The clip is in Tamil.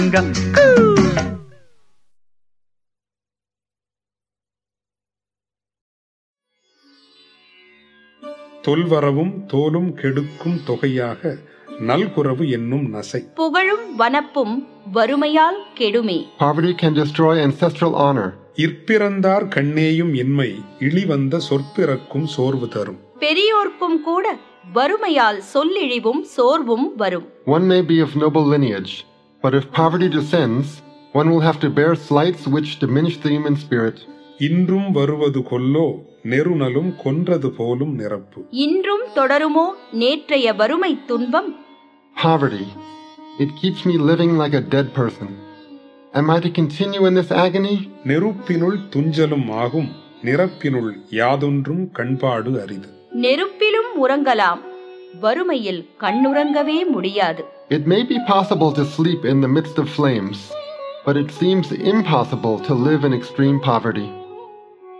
தொல்வரவும் தோலும் கெடுக்கும் தொகையாக நல்குரவு என்னும் நசை புகழும் வனப்பும் வறுமையால் கெடுமே Poverty can destroy ancestral honor. இற்பிறந்தார் கண்ணேயும் இன்மை இழிவந்த சொற்பிறக்கும் சோர்வு தரும் பெரியோர்க்கும் கூட வறுமையால் சொல்லிழிவும் சோர்வும் வரும் One may be of noble lineage, but if poverty descends, one will have to bear slights which diminish the human spirit. இன்றும் வருவது கொல்லோ நெருநலும் கொன்றது போலும் நிரப்பு இன்றும் தொடருமோ நேற்றைய வறுமை துன்பம் Poverty. It keeps me living like a dead person. Am I to continue in this agony? நெருப்பினுள் துஞ்சலும் ஆகும் நிரப்பினுள் யாதொன்றும் கண்பாடு அரிது நெருப்பிலும் உறங்கலாம் வறுமையில் கண்ணுறங்கவே முடியாது It may be possible to sleep in the midst of flames, but it seems impossible to live in extreme poverty.